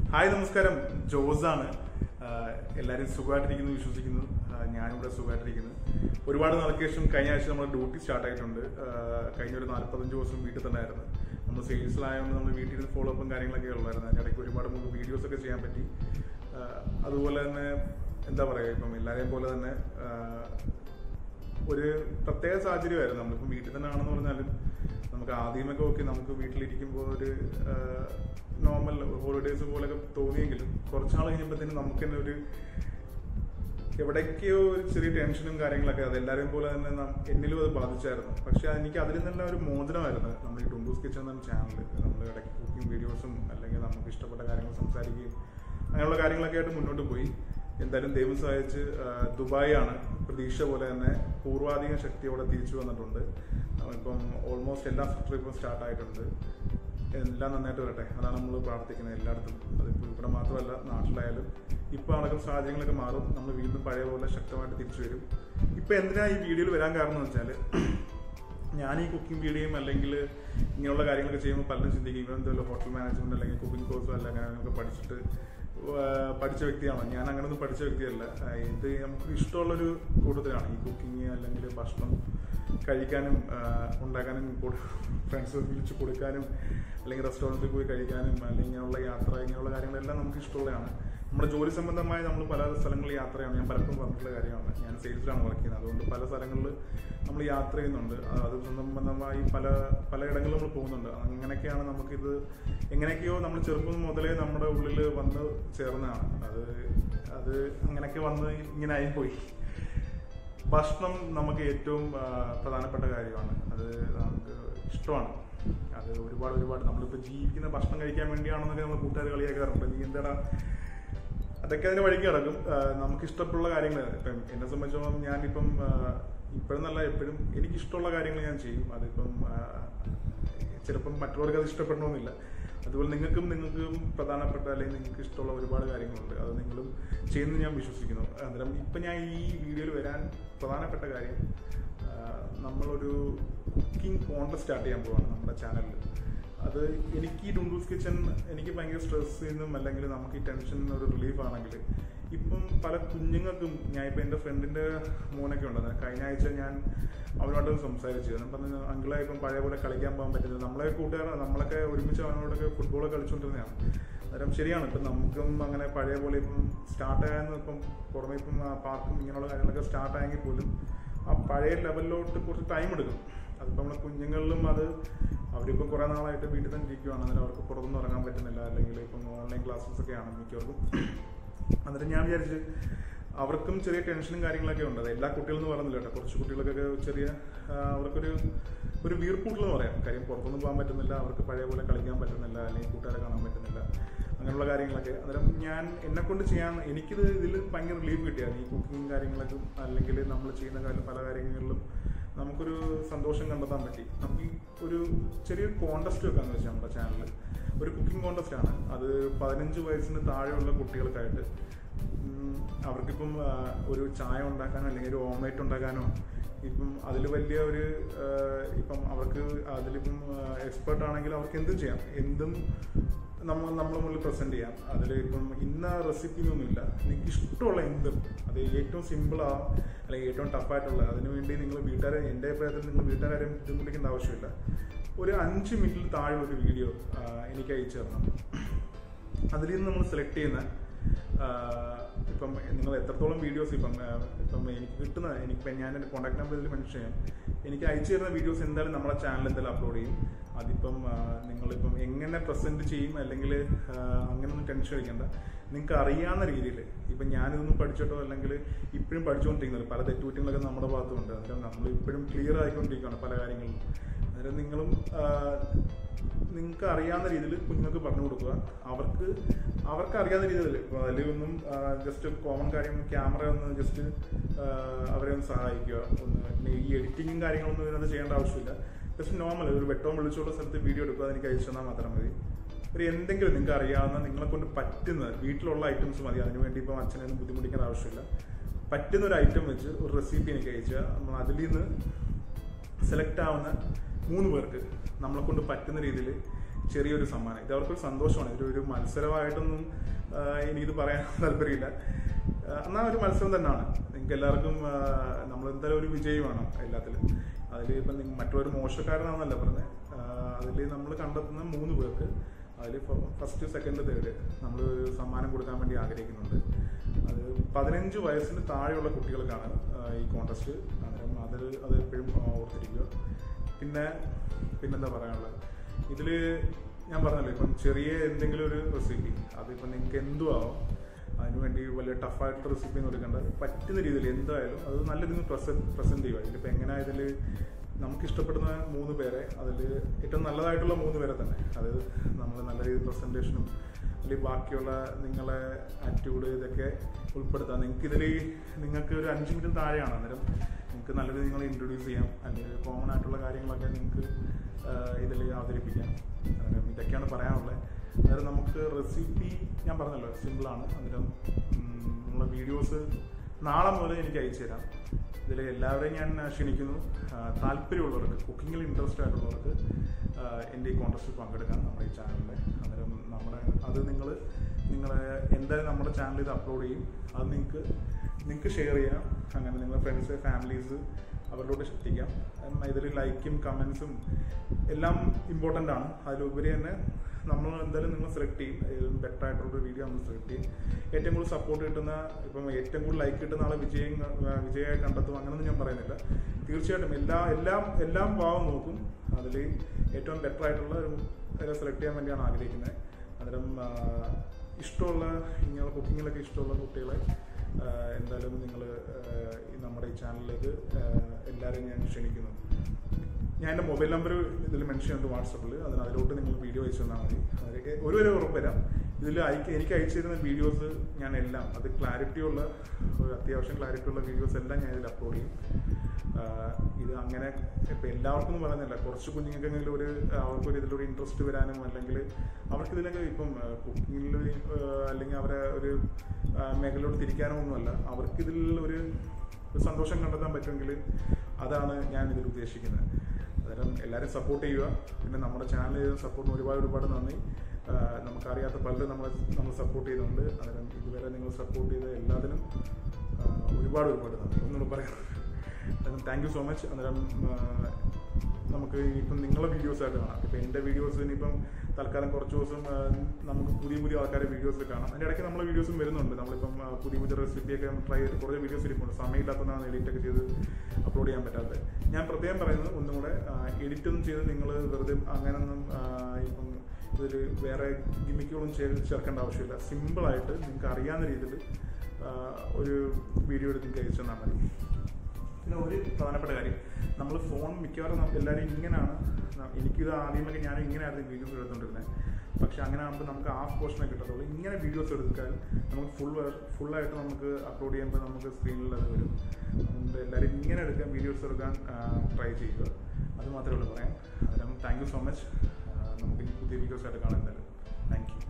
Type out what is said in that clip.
hi നമസ്കാരം ജോസാണ് ആഹ് എല്ലാവരും സുഖമായിട്ടിരിക്കുന്നു വിശ്വസിക്കുന്നു ആഹ് ഞാനിവിടെ സുഖമായിട്ടിരിക്കുന്നു ഒരുപാട് നാൾക്ക് ശേഷം കഴിഞ്ഞ ആഴ്ച നമ്മുടെ ഡ്യൂട്ടി സ്റ്റാർട്ട് ആയിട്ടുണ്ട് ആഹ് കഴിഞ്ഞ ഒരു നാൽപ്പത്തഞ്ച് ദിവസം വീട്ടിൽ തന്നെ ആയിരുന്നു നമ്മൾ സെയിൽസിലായതുകൊണ്ട് നമ്മൾ വീട്ടിൽ നിന്ന് ഫോളോ അപ്പും കാര്യങ്ങളൊക്കെ ഉള്ളായിരുന്നു അതിൻ്റെ ഇടയ്ക്ക് ഒരുപാട് നമുക്ക് വീഡിയോസ് ഒക്കെ ചെയ്യാൻ പറ്റി ആഹ് അതുപോലെ തന്നെ എന്താ പറയുക ഇപ്പം എല്ലാവരെയും പോലെ തന്നെ ആഹ് ഒരു പ്രത്യേക സാഹചര്യമായിരുന്നു നമ്മളിപ്പം വീട്ടിൽ തന്നെ ആണെന്ന് പറഞ്ഞാലും നമുക്ക് ആദ്യമൊക്കെ ഓക്കെ നമുക്ക് വീട്ടിലിരിക്കുമ്പോൾ ഒരു നോർമൽ ഹോളിഡേയ്സ് പോലെയൊക്കെ തോന്നിയെങ്കിലും കുറച്ചാൾ കഴിഞ്ഞപ്പോഴത്തേനും നമുക്ക് തന്നെ ഒരു എവിടേക്കോ ഒരു ചെറിയ ടെൻഷനും കാര്യങ്ങളൊക്കെ അത് എല്ലാവരെയും പോലെ തന്നെ നം- എന്നിലും അത് ബാധിച്ചായിരുന്നു പക്ഷെ എനിക്ക് അതിൽ നിന്നെല്ലാം ഒരു മോചനമായിരുന്നു നമ്മൾ ഈ ഡുംബൂസ് കിച്ചൺ എന്ന ചാനൽ നമ്മൾ ഇടയ്ക്ക് കുക്കിംഗ് വീഡിയോസും അല്ലെങ്കിൽ നമുക്ക് ഇഷ്ടപ്പെട്ട കാര്യങ്ങൾ സംസാരിക്കുകയും അങ്ങനെയുള്ള കാര്യങ്ങളൊക്കെ ആയിട്ട് മുന്നോട്ട് പോയി എന്തായാലും ദൈവം സഹായിച്ച് ആ, ദുബായാണ് പ്രതീക്ഷ പോലെ തന്നെ പൂർവാധിക ശക്തിയോടെ തിരിച്ചു വന്നിട്ടുണ്ട് ആ, ഇപ്പം ഓൾമോസ്റ്റ് എല്ലാ സെക്ടറും ഇപ്പം സ്റ്റാർട്ട് ആയിട്ടുണ്ട് എല്ലാം നന്നായിട്ട് വരട്ടെ അതാണ് നമ്മൾ പ്രാർത്ഥിക്കുന്നത് എല്ലായിടത്തും അതിപ്പോൾ ഇവിടെ മാത്രമല്ല നാട്ടിലായാലും ഇപ്പോൾ നടക്കുന്ന സാഹചര്യങ്ങളൊക്കെ മാറും നമ്മൾ വീണ്ടും പഴയ പോലെ ശക്തമായിട്ട് തിരിച്ചു വരും ഇപ്പം എന്തിനാ ഈ വീഡിയോയിൽ വരാൻ കാരണം എന്ന് വെച്ചാൽ ഞാൻ ഈ കുക്കിംഗ് വീഡിയോയും അല്ലെങ്കിൽ ഇങ്ങനെയുള്ള കാര്യങ്ങളൊക്കെ ചെയ്യുമ്പോൾ പലരും ചിന്തിക്കും ഇവൻ എന്തെങ്കിലും ഹോട്ടൽ മാനേജ്മെന്റ് അല്ലെങ്കിൽ കുക്കിംഗ് കോഴ്സോ അല്ല അങ്ങനെയൊക്കെ പഠിച്ചിട്ട് ആ, പഠിച്ച വ്യക്തിയാണ് ഞാൻ അങ്ങനെയൊന്നും പഠിച്ച വ്യക്തിയല്ല ആ, ഇത് നമുക്ക് ഇഷ്ടമുള്ളൊരു കൂട്ടത്തിലാണ് ഈ കുക്കിംഗ് അല്ലെങ്കിൽ ഭക്ഷണം കഴിക്കാനും ആ, ഉണ്ടാക്കാനും ഫ്രണ്ട്സ് വിളിച്ച് കൊടുക്കാനും അല്ലെങ്കിൽ റെസ്റ്റോറൻറ്റിൽ പോയി കഴിക്കാനും അല്ലെങ്കിൽ ഇങ്ങനെയുള്ള യാത്ര ഇങ്ങനെയുള്ള കാര്യങ്ങളെല്ലാം നമുക്ക് ഇഷ്ടമുള്ളതാണ് നമ്മുടെ ജോലി സംബന്ധമായി നമ്മൾ പല സ്ഥലങ്ങളിൽ യാത്രയാണ് ഞാൻ പലപ്പോഴും പറഞ്ഞിട്ടുള്ള കാര്യമാണ് ഞാൻ സെയിൽസിലാണ് വർക്ക് ചെയ്യുന്നത് അതുകൊണ്ട് പല സ്ഥലങ്ങളിൽ നമ്മൾ യാത്ര ചെയ്യുന്നുണ്ട് ആ, അത് സംബന്ധമായി പല പലയിടങ്ങളിൽ നമ്മൾ പോകുന്നുണ്ട് അങ്ങനെയൊക്കെയാണ് നമുക്കിത് എങ്ങനെയൊക്കെയോ നമ്മൾ ചെറുപ്പം മുതലേ നമ്മുടെ ഉള്ളിൽ വന്ന് ചേർന്നതാണ് അത് അത് അങ്ങനെയൊക്കെ വന്ന് ഇങ്ങനെ ആയിപ്പോയി ഭക്ഷണം നമുക്ക് ഏറ്റവും ആ, പ്രധാനപ്പെട്ട കാര്യമാണ് അത് നമുക്ക് ഇഷ്ടമാണ് അത് ഒരുപാട് ഒരുപാട് നമ്മളിപ്പോൾ ജീവിക്കുന്ന ഭക്ഷണം കഴിക്കാൻ വേണ്ടിയാണെന്നൊക്കെ നമ്മൾ കൂട്ടുകാർ കളിയാക്കാറുണ്ട് നീ എന്താടാ അതൊക്കെ അതിന് വഴിക്ക് കിടക്കും ആ, നമുക്ക് ഇഷ്ടമുള്ള കാര്യങ്ങൾ ഇപ്പം എന്നെ സംബന്ധിച്ചോളം ഞാനിപ്പം ആ, ഇപ്പോഴെന്നല്ല എപ്പോഴും എനിക്ക് ഇഷ്ടമുള്ള കാര്യങ്ങൾ ഞാൻ ചെയ്യും അതിപ്പം ആ, ചിലപ്പം മറ്റുള്ളവർക്ക് അത് ഇഷ്ടപ്പെടണമെന്നില്ല അതുപോലെ നിങ്ങൾക്കും നിങ്ങൾക്കും പ്രധാനപ്പെട്ട അല്ലെങ്കിൽ നിങ്ങൾക്ക് ഇഷ്ടമുള്ള ഒരുപാട് കാര്യങ്ങളുണ്ട് അത് നിങ്ങളും ചെയ്യുന്നു ഞാൻ വിശ്വസിക്കുന്നു അന്നേരം ഇപ്പം ഞാൻ ഈ വീഡിയോയിൽ വരാൻ പ്രധാനപ്പെട്ട കാര്യം ആ, നമ്മളൊരു കുക്കിംഗ് കോൺടെസ്റ്റ് സ്റ്റാർട്ട് ചെയ്യാൻ പോവാണ് നമ്മുടെ ചാനലിൽ അത് എനിക്ക് ഈ ഡുണ്ടൂസ് കിച്ചൺ എനിക്ക് ഭയങ്കര സ്ട്രെസ് നിന്നും അല്ലെങ്കിൽ നമുക്ക് ഈ ടെൻഷൻ ഒരു റിലീഫ് ആണെങ്കിൽ ഇപ്പം പല കുഞ്ഞുങ്ങൾക്കും ഞാൻ ഇപ്പം എൻ്റെ ഫ്രണ്ടിൻ്റെ മോനൊക്കെ ഉണ്ട് കഴിഞ്ഞ ആഴ്ച ഞാൻ അവനോട് സംസാരിച്ചു ഞാൻ പറഞ്ഞു അങ്കിളെ ഇപ്പം പഴയ പോലെ കളിക്കാൻ പോകാൻ പറ്റുന്നത് നമ്മളെ കൂട്ടുകാർ നമ്മളൊക്കെ ഒരുമിച്ച് അവനോടൊക്കെ ഫുട്ബോൾ കളിച്ചുകൊണ്ടിരുന്നതാണ് അന്നേരം ശരിയാണ് ഇപ്പം നമുക്കും അങ്ങനെ പഴയ പോലെ ഇപ്പം സ്റ്റാർട്ട് ആയെന്ന് ഇപ്പം പുറമെ ഇപ്പം ആ പാർക്കും ഇങ്ങനെയുള്ള കാര്യങ്ങളൊക്കെ സ്റ്റാർട്ട് ആയെങ്കിൽ പോലും ആ പഴയ ലെവലിലോട്ട് കുറച്ച് ടൈം എടുക്കും അതിപ്പോൾ നമ്മുടെ കുഞ്ഞുങ്ങളിലും അത് അവരിപ്പം കുറേ നാളായിട്ട് വീട്ടിൽ തന്നെ ഇരിക്കുവാണ് അന്നേരം അവർക്ക് പുറത്തൊന്നും ഇറങ്ങാൻ പറ്റുന്നില്ല അല്ലെങ്കിൽ ഇപ്പം ഓൺലൈൻ ക്ലാസ്സസ് ഒക്കെയാണ് മിക്കവർക്കും എന്നിട്ട് ഞാൻ വിചാരിച്ച് അവർക്കും ചെറിയ ടെൻഷനും കാര്യങ്ങളൊക്കെ ഉണ്ട് അത് എല്ലാ കുട്ടികളെന്ന് പറയുന്നില്ല കേട്ടോ കുറച്ച് കുട്ടികൾക്കൊക്കെ ചെറിയ ആ, അവർക്കൊരു ഒരു വീർപ്പൂട്ടിലെന്ന് പറയാം കാര്യം പുറത്തൊന്നും പോകാൻ പറ്റുന്നില്ല അവർക്ക് പഴയ പോലെ കളിക്കാൻ പറ്റുന്നില്ല അല്ലെങ്കിൽ കൂട്ടുകാരെ കാണാൻ പറ്റുന്നില്ല അങ്ങനെയുള്ള കാര്യങ്ങളൊക്കെ അന്നേരം ഞാൻ എന്നെ കൊണ്ട് ചെയ്യാൻ എനിക്കിത് ഇതിൽ ഭയങ്കര റിലീഫ് കിട്ടിയായിരുന്നു ഈ കുക്കിംഗ് കാര്യങ്ങളൊക്കെ അല്ലെങ്കിൽ നമ്മൾ ചെയ്യുന്ന കാര്യം പല കാര്യങ്ങളിലും നമുക്കൊരു സന്തോഷം കണ്ടെത്താൻ പറ്റി നമുക്ക് ഈ ഒരു ചെറിയൊരു കോണ്ടസ്റ്റ് വെക്കാന്ന് വെച്ചാൽ നമ്മുടെ ചാനലിൽ ഒരു കുക്കിംഗ് കോണ്ടസ്റ്റ് ആണ് അത് പതിനഞ്ച് വയസ്സിന് താഴെയുള്ള കുട്ടികൾക്കായിട്ട് ഉം, അവർക്കിപ്പം ആ, ഒരു ചായ ഉണ്ടാക്കാനോ അല്ലെങ്കിൽ ഒരു ഓംലേറ്റ് ഉണ്ടാക്കാനോ ഇപ്പം അതിൽ വലിയ ഒരു ആ, ഇപ്പം അവർക്ക് അതിലിപ്പം എക്സ്പേർട്ട് ആണെങ്കിൽ അവർക്ക് എന്തും ചെയ്യാം എന്തും നമ്മൾ നമ്മളെ മുന്നിൽ പ്രസന്റ് ചെയ്യാം അതിൽ ഇപ്പം ഇന്ന റെസിപ്പി ഒന്നുമില്ല നിങ്ങൾക്ക് ഇഷ്ടമുള്ള എന്തും അത് ഏറ്റവും സിമ്പിൾ ആ അല്ലെങ്കിൽ ഏറ്റവും ടഫായിട്ടുള്ള അതിനു വേണ്ടി നിങ്ങൾ വീട്ടുകാരെ എൻ്റെ അഭിപ്രായത്തിൽ നിങ്ങൾ വീട്ടുകാരെ ബുദ്ധിമുട്ടിക്കേണ്ട ആവശ്യമില്ല ഒരു അഞ്ച് മിനിറ്റിൽ താഴെ ഒരു വീഡിയോ എനിക്ക് അയച്ചു തരണം അതിൽ നിന്ന് നമ്മൾ സെലക്ട് ചെയ്യുന്ന ആഹ് ഇപ്പം നിങ്ങൾ എത്രത്തോളം വീഡിയോസ് ഇപ്പം ആഹ് ഇപ്പം എനിക്ക് കിട്ടുന്ന എനിക്ക് ഞാൻ എൻ്റെ കോൺടാക്ട് നമ്പർ ഇതിൽ മെൻഷൻ ചെയ്യാം എനിക്ക് അയച്ചു തരുന്ന വീഡിയോസ് എന്തായാലും നമ്മുടെ ചാനൽ എന്തായാലും അപ്ലോഡ് ചെയ്യും അതിപ്പം ആഹ് നിങ്ങളിപ്പം എങ്ങനെ പ്രസന്റ് ചെയ്യും അല്ലെങ്കിൽ അങ്ങനെയൊന്നും ടെൻഷൻ അടിക്കണ്ട നിങ്ങൾക്ക് അറിയാവുന്ന രീതിയിൽ ഇപ്പം ഞാനിതൊന്നും പഠിച്ചിട്ടോ അല്ലെങ്കിൽ ഇപ്പോഴും പഠിച്ചുകൊണ്ടിരിക്കുന്നത് പല തെറ്റുകുറ്റങ്ങളൊക്കെ നമ്മുടെ ഭാഗത്തുണ്ട് അന്നേരം നമ്മൾ ഇപ്പോഴും ക്ലിയർ ആയിക്കൊണ്ടിരിക്കുകയാണ് പല കാര്യങ്ങളിലും അന്നേരം നിങ്ങളും നിങ്ങൾക്ക് അറിയാവുന്ന രീതിയിൽ കുഞ്ഞുങ്ങൾക്ക് പറഞ്ഞു കൊടുക്കുക അവർക്ക് അവർക്ക് അറിയാവുന്ന രീതിയിൽ ഇപ്പോൾ അതിലൊന്നും ജസ്റ്റ് കോമൺ കാര്യം ക്യാമറ ഒന്ന് ജസ്റ്റ് അവരെ ഒന്ന് സഹായിക്കുക ഒന്ന് പിന്നെ ഈ എഡിറ്റിങ്ങും കാര്യങ്ങളൊന്നും ഇതിനകത്ത് ചെയ്യേണ്ട ആവശ്യമില്ല ജസ്റ്റ് നോർമൽ ഒരു വെട്ടവും വിളിച്ചുള്ള സ്ഥലത്ത് വീഡിയോ എടുക്കുക അതെനിക്ക് അയച്ചു തന്നാൽ മാത്രം മതി ഒരു എന്തെങ്കിലും നിങ്ങൾക്ക് അറിയാവുന്ന നിങ്ങളെ കൊണ്ട് പറ്റുന്ന വീട്ടിലുള്ള ഐറ്റംസ് മതി അതിനുവേണ്ടി ഇപ്പം അച്ഛനൊന്നും ബുദ്ധിമുട്ടിക്കേണ്ട ആവശ്യമില്ല പറ്റുന്ന ഒരു ഐറ്റം വെച്ച് ഒരു റെസിപ്പി എനിക്ക് അയച്ചാൽ നമ്മൾ അതിൽ നിന്ന് സെലക്ട് ആവുന്ന മൂന്ന് പേർക്ക് നമ്മളെ കൊണ്ട് പറ്റുന്ന രീതിയിൽ ചെറിയൊരു സമ്മാനം ഇത് അവർക്കൊരു സന്തോഷമാണ് ഇതൊരു ഒരു മത്സരമായിട്ടൊന്നും ആ, എനിക്കിത് പറയാൻ താല്പര്യമില്ല ആ, എന്നാൽ ഒരു മത്സരം തന്നെയാണ് നിങ്ങൾക്ക് എല്ലാവർക്കും നമ്മൾ എന്തായാലും ഒരു വിജയമാണ് എല്ലാത്തിലും അതിൽ ഇപ്പം നിങ്ങൾ മറ്റൊരു മോശക്കാരനാണെന്നല്ല പറഞ്ഞത് അതിൽ നമ്മൾ കണ്ടെത്തുന്ന മൂന്ന് പേർക്ക് അതിൽ ഫസ്റ്റ് സെക്കൻഡ് തേർഡ് നമ്മൾ ഒരു സമ്മാനം കൊടുക്കാൻ വേണ്ടി ആഗ്രഹിക്കുന്നുണ്ട് അത് പതിനഞ്ച് വയസ്സിന് താഴെയുള്ള കുട്ടികൾക്കാണ് ആ, ഈ കോൺടെസ്റ്റ് അന്നേരം അത് അത് എപ്പോഴും ഓർത്തിരിക്കുക പിന്നെ പിന്നെന്താ പറയാനുള്ളത് ഇതിൽ ഞാൻ പറഞ്ഞല്ലോ ഇപ്പം ചെറിയ എന്തെങ്കിലും ഒരു റെസിപ്പി അതിപ്പം നിങ്ങൾക്ക് എന്തും ആവാം അതിനുവേണ്ടി വലിയ ടഫായിട്ടുള്ള റെസിപ്പി ഒന്നും എടുക്കേണ്ട പറ്റുന്ന രീതിയിൽ എന്തായാലും അത് നല്ല രീതിയിൽ പ്രസന്റ് പ്രസന്റ് ചെയ്യുക ഇതിലിപ്പോൾ എങ്ങനെ ഇതിൽ നമുക്ക് ഇഷ്ടപ്പെടുന്ന മൂന്ന് പേരെ അതിൽ ഏറ്റവും നല്ലതായിട്ടുള്ള മൂന്ന് പേരെ തന്നെ അത് നമ്മൾ നല്ല രീതിയിൽ പ്രസൻറ്റേഷനും അല്ലെങ്കിൽ ബാക്കിയുള്ള നിങ്ങളെ ആറ്റിറ്റ്യൂഡ് ഇതൊക്കെ ഉൾപ്പെടുത്താം നിങ്ങൾക്ക് ഇതിൽ നിങ്ങൾക്ക് ഒരു അഞ്ച് മിനിറ്റ് താഴെയാണ് അന്നേരം നിങ്ങൾക്ക് നല്ല രീതിയിൽ നിങ്ങളെ ഇൻട്രൊഡ്യൂസ് ചെയ്യാം അല്ലെങ്കിൽ കോമൺ ആയിട്ടുള്ള കാര്യങ്ങളൊക്കെ നിങ്ങൾക്ക് ഇതിൽ അവതരിപ്പിക്കാം അന്നേരം ഇതൊക്കെയാണ് പറയാനുള്ളത് അന്നേരം നമുക്ക് റെസിപ്പി ഞാൻ പറഞ്ഞല്ലോ സിമ്പിളാണ് അന്നേരം ഉം, നമ്മളെ വീഡിയോസ് നാളെ മുതൽ എനിക്ക് അയച്ചു തരാം ഇതിൽ എല്ലാവരെയും ഞാൻ ക്ഷണിക്കുന്നു ആ, താല്പര്യമുള്ളവർക്ക് കുക്കിങ്ങിൽ ഇൻട്രസ്റ്റ് ആയിട്ടുള്ളവർക്ക് ആ, എൻ്റെ ഈ കോൺടസ്റ്റിൽ പങ്കെടുക്കാം നമ്മുടെ ഈ ചാനലിൽ അന്നേരം നമ്മുടെ അത് നിങ്ങൾ നിങ്ങളെ എന്തായാലും നമ്മുടെ ചാനൽ ഇത് അപ്ലോഡ് ചെയ്യും അത് നിങ്ങൾക്ക് നിങ്ങൾക്ക് ഷെയർ ചെയ്യാം അങ്ങനെ നിങ്ങളുടെ ഫ്രണ്ട്സ് ഫാമിലീസ് അവരിലോട്ട് എത്തിക്കാം ഇതിൽ ലൈക്കും കമൻസും എല്ലാം ഇമ്പോർട്ടൻ്റ് ആണ് അതിലുപരി തന്നെ നമ്മൾ എന്തായാലും നിങ്ങൾ സെലക്ട് ചെയ്യും ബെറ്റർ ആയിട്ടുള്ള വീഡിയോ നമ്മൾ സെലക്ട് ചെയ്യും ഏറ്റവും കൂടുതൽ സപ്പോർട്ട് കിട്ടുന്ന ഇപ്പം ഏറ്റവും കൂടുതൽ ലൈക്ക് കിട്ടുന്ന ആളെ വിജയം വിജയമായി കണ്ടെത്തും അങ്ങനെയൊന്നും ഞാൻ പറയുന്നില്ല തീർച്ചയായിട്ടും എല്ലാ എല്ലാം എല്ലാം ഭാവം നോക്കും അതിൽ ഏറ്റവും ബെറ്റർ ആയിട്ടുള്ള ഒരു സെലക്ട് ചെയ്യാൻ വേണ്ടിയാണ് ആഗ്രഹിക്കുന്നത് അന്നേരം ആ, ഇഷ്ടമുള്ള ഇങ്ങനെ കുക്കിങ്ങിലൊക്കെ ഇഷ്ടമുള്ള കുട്ടികളെ ആ, എന്തായാലും നിങ്ങൾ നമ്മുടെ ഈ ചാനലിലേക്ക് ആ, എല്ലാവരെയും ഞാൻ ക്ഷണിക്കുന്നു ഞാൻ എൻ്റെ മൊബൈൽ നമ്പർ ഇതിൽ മെൻഷൻ ചെയ്യുന്നുണ്ട് വാട്സപ്പിൽ അതിന് അതിലോട്ട് നിങ്ങൾ വീഡിയോ അയച്ചു തന്നാൽ മതി അതൊക്കെ ഒരു വരെ ഉറപ്പ് തരാം ഇതിൽ അയക്ക് എനിക്ക് അയച്ചു തരുന്ന വീഡിയോസ് ഞാൻ എല്ലാം അത് ക്ലാരിറ്റി ഉള്ള ഒരു അത്യാവശ്യം ക്ലാരിറ്റി ഉള്ള വീഡിയോസ് എല്ലാം ഞാൻ ഇതിൽ അപ്ലോഡ് ചെയ്യും ആഹ് ഇത് അങ്ങനെ ഇപ്പം എല്ലാവർക്കും ഒന്നും പറയുന്നില്ല കുറച്ച് കുഞ്ഞുങ്ങൾക്കെങ്കിലും ഒരു അവർക്കൊരു ഇതിലൊരു ഇൻട്രസ്റ്റ് വരാനും അല്ലെങ്കിൽ അവർക്ക് ഇതിലൊക്കെ ഇപ്പം കുക്കിങ്ങിൽ അല്ലെങ്കിൽ അവരെ ഒരു ആഹ് മേഖലയിലോട്ട് തിരിക്കാനോ ഒന്നുമല്ല അവർക്ക് ഇതിൽ ഒരു ഒരു സന്തോഷം കണ്ടെത്താൻ പറ്റുമെങ്കിൽ അതാണ് ഞാൻ ഇതിൽ ഉദ്ദേശിക്കുന്നത് അന്നേരം എല്ലാവരും സപ്പോർട്ട് ചെയ്യുക പിന്നെ നമ്മുടെ ചാനൽ ചെയ്ത സപ്പോർട്ടിന് ഒരുപാട് ഒരുപാട് നന്ദി ആഹ് നമുക്കറിയാത്ത പലരും നമ്മളെ നമ്മൾ സപ്പോർട്ട് ചെയ്യുന്നുണ്ട് അന്നേരം ഇതുവരെ നിങ്ങൾ സപ്പോർട്ട് ചെയ്ത എല്ലാത്തിനും ആഹ് ഒരുപാട് ഒരുപാട് നന്ദി ഒന്നുകൂടെ പറയാം അന്നേരം താങ്ക് യു സോ മച്ച് അന്നേരം ആഹ് നമുക്ക് ഇനിയിപ്പം നിങ്ങളുടെ വീഡിയോസ് ആയിട്ട് കാണാം ഇപ്പം എൻ്റെ വീഡിയോസ് ഇനിയിപ്പം തൽക്കാലം കുറച്ച് ദിവസം ആഹ് നമുക്ക് പുതിയ പുതിയ ആൾക്കാരെ വീഡിയോസ് കാണാം അതിൻ്റെ ഇടയ്ക്ക് നമ്മളെ വീഡിയോസും വരുന്നുണ്ട് നമ്മളിപ്പം ആഹ് പുതിയ പുതിയ റെസിപ്പിയൊക്കെ ട്രൈ ചെയ്ത് കുറേ വീഡിയോസ് ഇരിപ്പുണ്ട് സമയമില്ലാത്തതാണ് എഡിറ്റ് ഒക്കെ ചെയ്ത് അപ്ലോഡ് ചെയ്യാൻ പറ്റാത്തത് ഞാൻ പ്രത്യേകം പറയുന്നത് ഒന്നും കൂടെ എഡിറ്റ് ഒന്നും ചെയ്ത് നിങ്ങൾ വെറുതെ അങ്ങനൊന്നും ആഹ് ഇപ്പം ഇതിൽ വേറെ ഗിമിക്കുകളും ചേർക്കേണ്ട ആവശ്യമില്ല സിമ്പിളായിട്ട് നിങ്ങൾക്ക് അറിയാവുന്ന രീതിയിൽ ഒരു വീഡിയോ എടുത്ത് നിങ്ങൾക്ക് അയച്ചു തന്നാൽ മതി പിന്നെ ഒരു പ്രധാനപ്പെട്ട കാര്യം നമ്മൾ ഫോൺ മിക്കവാറും നമുക്ക് എല്ലാവരും ഇങ്ങനെയാണ് ന- എനിക്കിത് ആദ്യമൊക്കെ ഞാൻ ഇങ്ങനെയായിരുന്നു വീഡിയോസ് എടുത്തുകൊണ്ടിരുന്നത് പക്ഷെ അങ്ങനെ ആകുമ്പോൾ നമുക്ക് ഹാഫ് പോർഷനെ കിട്ടത്തുള്ളൂ ഇങ്ങനെ വീഡിയോസ് എടുത്താൽ നമുക്ക് ഫുൾ ഫുള്ളായിട്ട് നമുക്ക് അപ്ലോഡ് ചെയ്യുമ്പോൾ നമുക്ക് സ്ക്രീനിൽ അത് വരും അതുകൊണ്ട് എല്ലാവരും ഇങ്ങനെ എടുക്കാൻ വീഡിയോസ് എടുക്കാൻ ട്രൈ ചെയ്യുക അത് മാത്രമേ ഉള്ളൂ പറയാൻ അതിനും താങ്ക് യു സോ മച്ച് നമുക്ക് ഇനി പുതിയ വീഡിയോസ് ആയിട്ട് കാണാൻ എന്തായാലും താങ്ക് യു